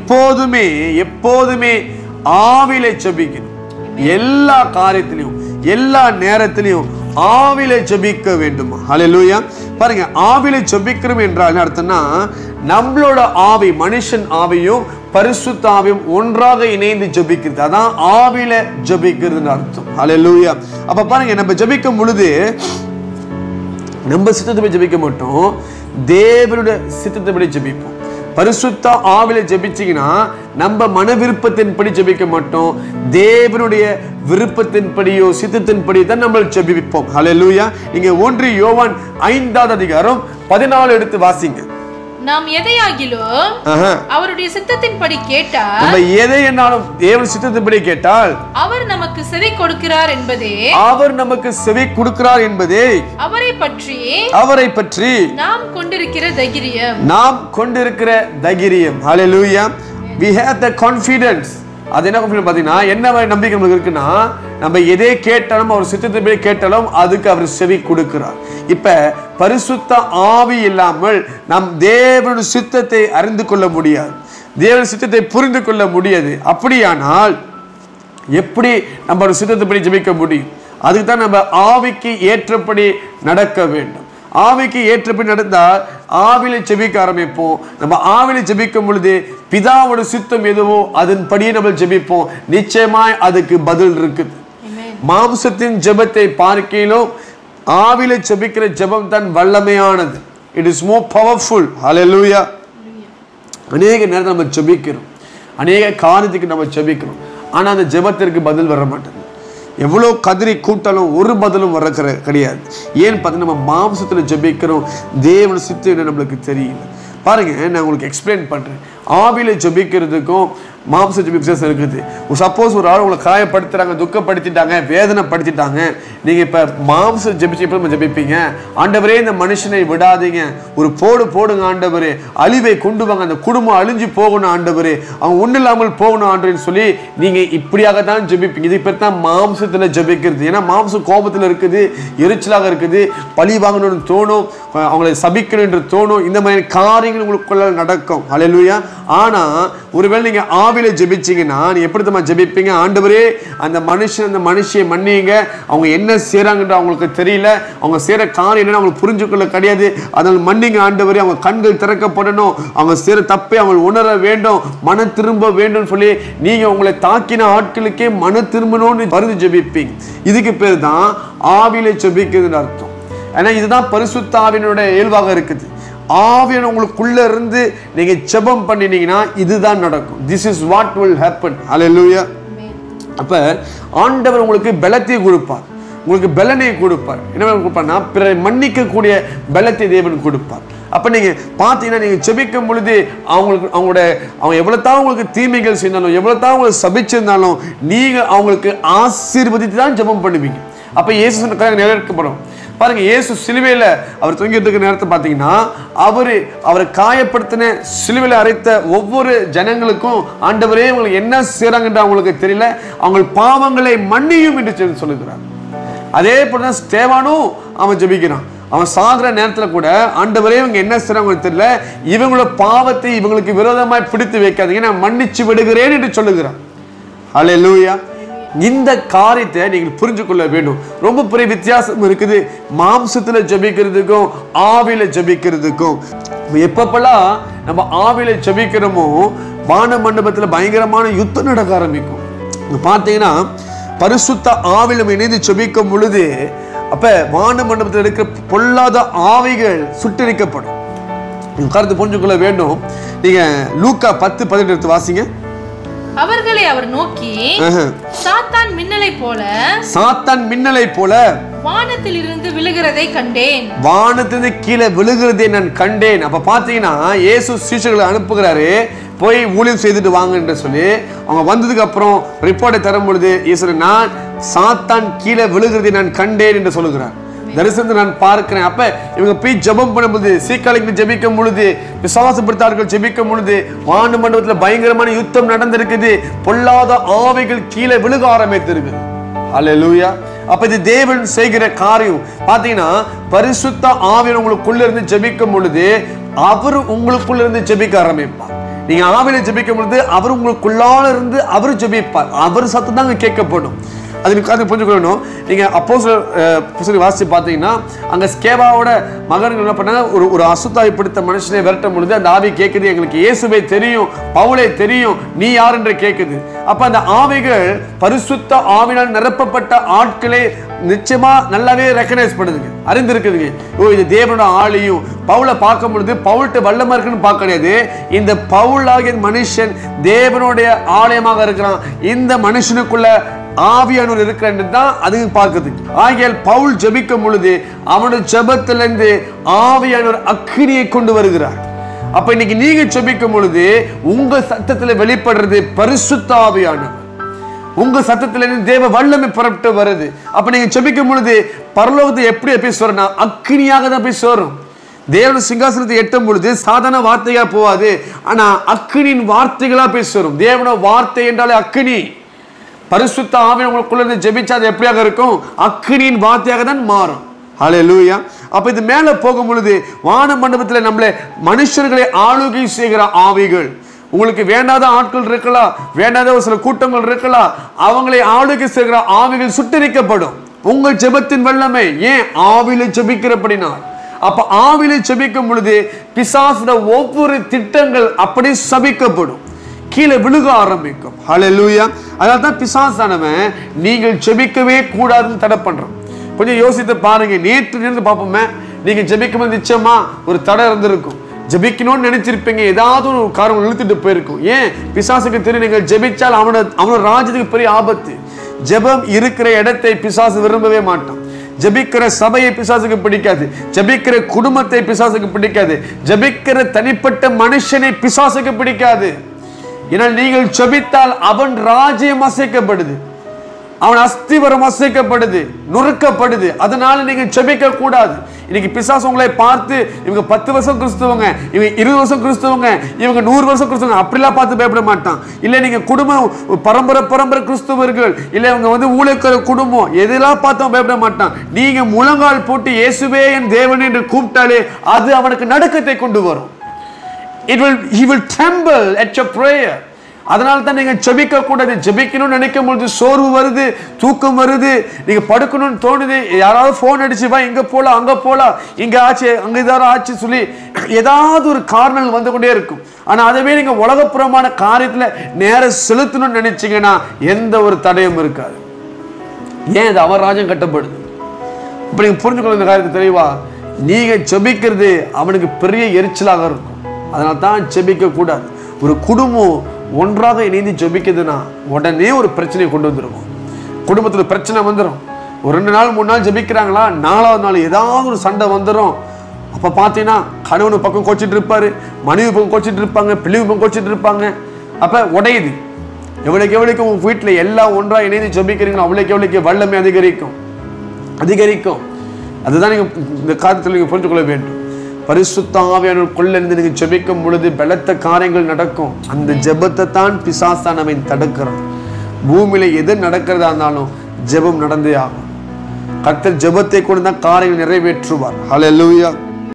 எப்போதுமே எப்போதுமே ஆவிலே ஜெபிக்கணும் எல்லா காரியத்திலையும் எல்லா நேரத்திலையும் ஆவிலே ஜெபிக்க வேண்டும் ஹalleluya பாருங்க ஆவிலே ஜெபிக்கிறோம் என்றால் என்ன அர்த்தம்னா நம்மளோட ஆவி மனுஷன் ஆவியும் பரிசுத்த ஆவியும் ஒன்றாக இணைந்து ஜெபிக்கிறது அதான் ஆவில ஜெபிக்கிறதுன்னு அர்த்தம் ஹalleluya அப்ப பாருங்க நம்ம ஜெபிக்கும் பொழுது நம்ம சித்தத்தை ஜெபிக்க மாட்டோம் தேவனுடைய சித்தத்தைப்படி ஜெபிப்போம் பரிசுத்த ஆவில ஜெபிச்சீங்கன்னா நம்ம மன விருப்பத்தின்படி ஜெபிக்க மாட்டோம் தேவனுடைய விருப்பத்தின்படியோ சித்தத்தின்படி தான் நம்ம ஜெபிப்போம் ஹalleluya நீங்க ஒன்று யோவான் ஐந்தாவது அதிகாரம் பதினாலு எடுத்து வாசிங்க நாம் எதையாகிலும் ஆஹா. அவருடைய சித்தத்தின்படி கேட்டால் நம்ம எதை என்னாலும் தேவன் சித்தத்தின்படி கேட்டால் அவர் நமக்கு செவி கொடுக்கிறார் என்பதே அவர் நமக்கு செவி கொடுக்கிறார் என்பதே அவரை பற்றி அவரை பற்றி நாம் கொண்டிருக்கிற தைரியம் நாம் கொண்டிருக்கிற தைரியம் ஹalleluya we have the confidence அது என்ன confidence பாத்தீங்கன்னா என்ன மாதிரி நம்பிக்கை நமக்கு இருக்குன்னா நம்ம எதை கேட்டாலும் அவர் சித்தத்தின்படி கேட்டாலும் அதுக்கு அவர் செவி கொடுக்கிறார் இப்ப பரிசுத்த ஆவி இல்லாமல் நாம் தேவனுடைய சித்தத்தை அறிந்து கொள்ள முடியாது தேவனுடைய சித்தத்தை புரிந்து கொள்ள முடியாது அப்படியானால் எப்படி நம்ம ஒரு சித்தத்தைப்படி ஜெபிக்க முடியும் அதுக்கு தான் நம்ம ஆவிக்கு ஏற்றபடி நடக்க வேண்டும் ஆவிக்கு ஏற்றபடி நடந்தால் ஆவில ஜெபிக்க ஆரம்பிப்போம் நம்ம ஆவில ஜெபிக்கும் பொழுது பிதாவோட சித்தம் எதுவோ அதன்படியே நம்ம ஜெபிப்போம் நிச்சயமாய் அதுக்கு பதில் இருக்குது மாம்சத்தின் ஜெபத்தை பார்க்கையிலும் ஆவில ஜெபிக்கிற ஜெபம் தான் வல்லமையானது இட் இஸ் மோர் பவர்ஃபுல் ஹalleluya அநேக நேரம் நம்ம ஜெபிக்கிறோம் அநேக காரியத்துக்கு நம்ம ஜெபிக்கிறோம் ஆனா அந்த ஜெபத்திற்கு பதில் வர மாட்டேங்குது எவ்வளோ கதிரி கூட்டாலும் ஒரு பதிலும் வர கிடை- கிடையாது ஏன்னு பார்த்தா நம்ம மாம்சத்துல ஜெபிக்கிறோம் தேவன் சித்து என்ன நம்மளுக்கு தெரியல பாருங்க நான் உங்களுக்கு எக்ஸ்பிளைன் பண்றேன் ஆவில ஜெபிக்கிறதுக்கும் மாம்ச ஜெபி வித்தியாசம் இருக்குது சப்போஸ் ஒரு ஆள் உங்களை காயப்படுத்துறாங்க துக்கப்படுத்திட்டாங்க வேதனைப்படுத்திட்டாங்க நீங்க இப்ப மாம்ச ஜெபிச்சு எப்ப நம்ம ஜெபிப்பீங்க ஆண்டவரே இந்த மனுஷனை விடாதீங்க ஒரு போடு போடுங்க ஆண்டவரே அழிவை கொண்டு வாங்க அந்த குடும்பம் அழிஞ்சு போகணும் ஆண்டவரே அவன் ஒண்ணு இல்லாமல் போகணும் ஆண்டவரேன்னு சொல்லி நீங்க இப்படியாக தான் ஜெபிப்பீங்க இது பேர் தான் மாம்சத்துல ஜெபிக்கிறது ஏன்னா மாம்சம் கோபத்துல இருக்குது எரிச்சலாக இருக்குது பழி வாங்கணும்னு தோணும் அவங்களை சபிக்கணும் என்று தோணும் இந்த மாதிரி காரியங்கள் உங்களுக்குள்ள நடக்கும் ஹalleluya ஆனா ஒருவேளை நீங்க ஆவில ஜெபிச்சீங்கன்னா நீ எப்படி தெரியுமா ஜெபிப்பீங்க ஆண்டவரே அந்த மனுஷன் அந்த மனுஷியை மன்னிங்க அவங்க என்ன செய்றாங்கன்ற அவங்களுக்கு தெரியல அவங்க செய்யற காரியம் என்னன்னு அவங்களுக்கு புரிஞ்சுக்கொள்ள கிடையாது அதனால் மன்னிங்க ஆண்டவரே அவங்க கண்கள் திறக்கப்படணும் அவங்க செய்யற தப்பை அவங்க உணர வேண்டும் மன திரும்ப வேண்டும் சொல்லி நீங்க உங்களை தாக்கின ஆட்களுக்கே மன திரும்பணும்னு பருந்து ஜெபிப்பீங்க இதுக்கு பேர் தான் ஆவில ஜெபிக்கிறதுன்னு அர்த்தம் ஏன்னா இதுதான் பரிசுத்த ஆவியினுடைய இயல்பாக இருக்குது ஆவியன் உங்களுக்குள்ள இருந்து நீங்க ஜெபம் பண்ணினீங்கன்னா இதுதான் நடக்கும் this is what will happen ஹalleluya அப்ப ஆண்டவர் உங்களுக்கு பலத்தை கொடுப்பார் உங்களுக்கு பலனை கொடுப்பார் என்ன கொடுப்பார்னா பிறரை மன்னிக்கக்கூடிய பலத்தை தேவன் கொடுப்பார் அப்ப நீங்க பார்த்தீங்கன்னா நீங்க செபிக்கும் பொழுது அவங்களுக்கு அவங்களோட அவங்க எவ்வளவு தான் உங்களுக்கு தீமைகள் செய்தாலும் எவ்வளவு தான் உங்களுக்கு சபிச்சிருந்தாலும் நீங்க அவங்களுக்கு ஆசீர்வதித்து தான் ஜெபம் பண்ணுவீங்க அப்ப இயேசு சொன்ன காரியம் நிறைவேற்றப்படும் பாருங்க இயேசு சிலுவையில அவர் தொங்கிட்டு இருக்க நேரத்தை பார்த்தீங்கன்னா அவரு அவரை காயப்படுத்தின சிலுவையில அரைத்த ஒவ்வொரு ஜனங்களுக்கும் ஆண்டவரே உங்களுக்கு என்ன செய்றாங்கன்ற அவங்களுக்கு தெரியல அவங்க பாவங்களை மன்னியும் என்று சொல்லி சொல்லுகிறார் அதே போல தான் ஸ்தேவானும் அவன் ஜெபிக்கிறான் அவன் சாகிற நேரத்துல கூட ஆண்டவரே இவங்க என்ன செய்றாங்க தெரியல இவங்களோட பாவத்தை இவங்களுக்கு விரோதமாய் பிடித்து வைக்காதீங்க நான் மன்னிச்சு விடுகிறேன் என்று சொல்லுகிறான் ஹalleluya இந்த காரியத்தை நீங்கள் புரிஞ்சு கொள்ள வேண்டும் ரொம்ப பெரிய வித்தியாசம் இருக்குது மாம்சத்துல ஜெபிக்கிறதுக்கும் ஆவில ஜெபிக்கிறதுக்கும் எப்பப்பெல்லாம் நம்ம ஆவில ஜெபிக்கிறோமோ வான மண்டபத்துல பயங்கரமான யுத்தம் நடக்க ஆரம்பிக்கும் இங்க பார்த்தீங்கன்னா பரிசுத்த ஆவில நம்ம இணைந்து ஜெபிக்கும் பொழுது அப்ப வான மண்டபத்தில் இருக்கிற பொல்லாத ஆவிகள் சுட்டரிக்கப்படும் இந்த கருத்து புரிஞ்சுக்கொள்ள வேண்டும் நீங்க லூக்கா பத்து பதினெட்டு எடுத்து வாசிங்க அவர்களை அவர் நோக்கி ஆஹா. சாத்தான் மின்னலை போல சாத்தான் மின்னலை போல வானத்தில் இருந்து விழுகிறதை கண்டேன் வானத்திலிருந்து கீழே விழுகிறதை நான் கண்டேன் அப்ப பாத்தீங்கன்னா இயேசு சீஷர்களை அனுப்புகிறாரு போய் ஊழியம் செய்துட்டு வாங்க என்று சொல்லி அவங்க வந்ததுக்கு அப்புறம் ரிப்போர்ட்டை தரும் பொழுது இயேசு நான் சாத்தான் கீழே விழுகிறதை நான் கண்டேன் என்று சொல்லுகிறார் தரிசனத்தை நான் பார்க்கிறேன் அப்ப இவங்க போய் ஜெபம் பண்ணும்போது சீக்காலைக்கு ஜெபிக்கும் பொழுது விசுவாசப்படுத்தார்கள் ஜெபிக்கும் பொழுது வான மண்டபத்துல பயங்கரமான யுத்தம் நடந்திருக்குது பொல்லாத ஆவைகள் கீழே விழுக ஆரம்பித்திருக்குது ஹalleluya அப்ப இது தேவன் செய்கிற காரியம் பாத்தீங்கன்னா பரிசுத்த ஆவியன் உங்களுக்குள்ள இருந்து ஜெபிக்கும் பொழுது அவர் உங்களுக்குள்ள இருந்து ஜெபிக்க ஆரம்பிப்பார் நீங்க ஆவியில ஜெபிக்கும் பொழுது அவர் உங்களுக்குள்ளால இருந்து அவர் ஜெபிப்பார் அவர் சத்தம் தான் அங்க கேட்கப்படும் அது நீங்க அது புரிஞ்சுக்கணும் நீங்க அப்போ புசரி வாசிச்சு பார்த்தீங்கன்னா அங்க ஸ்கேவாவோட மகன்கள் என்ன பண்ணாங்க ஒரு ஒரு அசுத்தாய் பிடித்த மனுஷனை விரட்டும் பொழுது அந்த ஆவி கேட்குது எங்களுக்கு இயேசுவை தெரியும் பவுலை தெரியும் நீ யார் என்று கேட்குது அப்ப அந்த ஆவிகள் பரிசுத்த ஆவினால் நிரப்பப்பட்ட ஆட்களே நிச்சயமா நல்லாவே ரெக்கனைஸ் பண்ணுதுங்க அறிந்திருக்குதுங்க ஓ இது தேவனோட ஆளியும் பவுலை பார்க்கும் பொழுது பவுல்கிட்ட வல்லமா இருக்குன்னு பார்க்க கிடையாது இந்த பவுல் ஆகிய மனுஷன் தேவனுடைய ஆலயமாக இருக்கிறான் இந்த மனுஷனுக்குள்ள ஆவியானவர் இருக்கிறன்னு தான் அது பார்க்குது ஆகியால் பவுல் ஜெபிக்கும் பொழுது அவனுடைய ஜெபத்திலிருந்து ஆவியானவர் அக்கினியை கொண்டு வருகிறார் அப்ப இன்னைக்கு நீங்க ஜெபிக்கும் பொழுது உங்க சத்தத்துல வெளிப்படுறது பரிசுத்த ஆவியானவர் உங்க சத்தத்திலிருந்து தேவ வல்லமை புறப்பட்டு வருது அப்ப நீங்க ஜெபிக்கும் பொழுது பரலோகத்தை எப்படி போய் சொல்றனா அக்கினியாக தான் போய் சேரும் தேவன சிங்காசனத்தை எட்டும் பொழுது சாதாரண வார்த்தையா போகாது ஆனா அக்கினியின் வார்த்தைகளா போய் சேரும் தேவன வார்த்தை என்றாலே அக்கினி பரிசுத்த ஆவியம் உங்களுக்குள்ள இருந்து ஜெபிச்சா அது எப்படியாக இருக்கும் அக்கினியின் வார்த்தையாக தான் மாறும் ஹalleluya அப்ப இது மேல போகும் பொழுது வான மண்டபத்தில் நம்மளை மனுஷர்களை ஆளுகை செய்கிற ஆவிகள் உங்களுக்கு வேண்டாத ஆட்கள் இருக்கலாம் வேண்டாத ஒரு சில கூட்டங்கள் இருக்கலாம் அவங்களை ஆளுகை செய்கிற ஆவிகள் சுட்டரிக்கப்படும் உங்கள் ஜெபத்தின் வல்லமை ஏன் ஆவில ஜெபிக்கிறபடினால் அப்ப ஆவில ஜெபிக்கும் பொழுது பிசாசுட ஒவ்வொரு திட்டங்கள் அப்படி சபிக்கப்படும் கீழே விழுக ஆரம்பிக்கும் ஹalleluya அதனால தான் பிசாசானவன் நீங்கள் ஜெபிக்கவே கூடாதுன்னு தடை பண்றான் கொஞ்சம் யோசித்து பாருங்க நேற்று நின்று பார்ப்போமே நீங்க ஜெபிக்கும் போது நிச்சயமா ஒரு தடை இருந்திருக்கும் ஜெபிக்கணும்னு நினைச்சிருப்பீங்க ஏதாவது ஒரு காரணம் இழுத்துட்டு போயிருக்கும் ஏன் பிசாசுக்கு தெரியும் நீங்கள் ஜெபிச்சால் அவனோட அவனோட ராஜ்யத்துக்கு பெரிய ஆபத்து ஜெபம் இருக்கிற இடத்தை பிசாசு விரும்பவே மாட்டான் ஜெபிக்கிற சபையை பிசாசுக்கு பிடிக்காது ஜெபிக்கிற குடும்பத்தை பிசாசுக்கு பிடிக்காது ஜெபிக்கிற தனிப்பட்ட மனுஷனை பிசாசுக்கு பிடிக்காது ஏனால் நீங்கள் ஜெபித்தால் அவன் ராஜ்யம் அசைக்கப்படுது அவன் அஸ்திவரம் அசைக்கப்படுது நுறுக்கப்படுது அதனால நீங்க ஜெபிக்க கூடாது இன்னைக்கு பிசாசு உங்களை பார்த்து இவங்க பத்து வருஷம் கிறிஸ்துவங்க இவங்க இருபது வருஷம் கிறிஸ்துவங்க இவங்க நூறு வருஷம் கிறிஸ்துவங்க அப்படிலாம் பார்த்து பயப்பட மாட்டான் இல்ல நீங்க குடும்பம் பரம்பரை பரம்பரை கிறிஸ்துவர்கள் இல்ல இவங்க வந்து ஊழியக்கிற குடும்பம் எதெல்லாம் பார்த்தும் பயப்பட மாட்டான் நீங்க முழங்கால் போட்டு இயேசுவே என் தேவன் என்று கூப்பிட்டாலே அது அவனுக்கு நடுக்கத்தை கொண்டு வரும் it will he will tremble at your prayer அதனால தான் நீங்க ஜெபிக்க கூடாது ஜெபிக்கணும்னு நினைக்கும் பொழுது சோர்வு வருது தூக்கம் வருது நீங்க படுக்கணும்னு தோணுது யாராவது ஃபோன் அடிச்சு வா இங்க போலாம் அங்க போலாம் இங்க ஆச்சு அங்க இதார ஆச்சு சொல்லி ஏதாவது ஒரு காரணங்கள் வந்து கொண்டே இருக்கும் ஆனா அதுவே நீங்க உலகப்புறமான காரியத்துல நேரம் செலுத்தணும்னு நினைச்சீங்கன்னா எந்த ஒரு தடையும் இருக்காது ஏன் இது அவர் ராஜ்யம் கட்டப்படுது இப்ப நீங்க புரிஞ்சுக்கணும் இந்த காரியத்தை தெளிவா நீங்க ஜெபிக்கிறது அவனுக்கு பெரிய எரிச்சலாக இருக்கும் அதனால தான் ஜெபிக்க கூடாது ஒரு குடும்பம் ஒன்றாக இணைந்து ஜெபிக்குதுன்னா உடனே ஒரு பிரச்சனையை கொண்டு வந்துருக்கும் குடும்பத்துல பிரச்சனை வந்துடும் ஒரு ரெண்டு நாள் மூணு நாள் ஜெபிக்கிறாங்களா நாலாவது நாள் ஏதாவது ஒரு சண்டை வந்துடும் அப்ப பார்த்தீங்கன்னா கணவன் பக்கம் கோச்சிட்டு இருப்பாரு மனைவி பக்கம் கோச்சிட்டு இருப்பாங்க பிள்ளைவு பக்கம் கோச்சிட்டு இருப்பாங்க அப்ப உடையுது எவ்வளவுக்கு எவ்வளவுக்கு உங்க வீட்டுல எல்லாம் ஒன்றா இணைந்து ஜெபிக்கிறீங்களோ அவ்வளவுக்கு எவ்வளவுக்கு வல்லமை அதிகரிக்கும் அதிகரிக்கும் அதுதான் நீங்க இந்த காரியத்தில் நீங்க புரிந்து கொள்ள வேண்டும் பரிசுத்த ஆவியானவருக்குள்ள இருந்து நீங்க ஜெபிக்கும் பொழுது பலத்த காரியங்கள் நடக்கும் அந்த ஜெபத்தை தான் பிசாசான் அவன் தடுக்கிறான் பூமியில எது நடக்கிறதா இருந்தாலும் ஜெபம் நடந்தே ஆகும் கர்த்தர் ஜெபத்தை கொண்டு தான் காரியங்கள் நிறைவேற்றுவார் ஹalleluya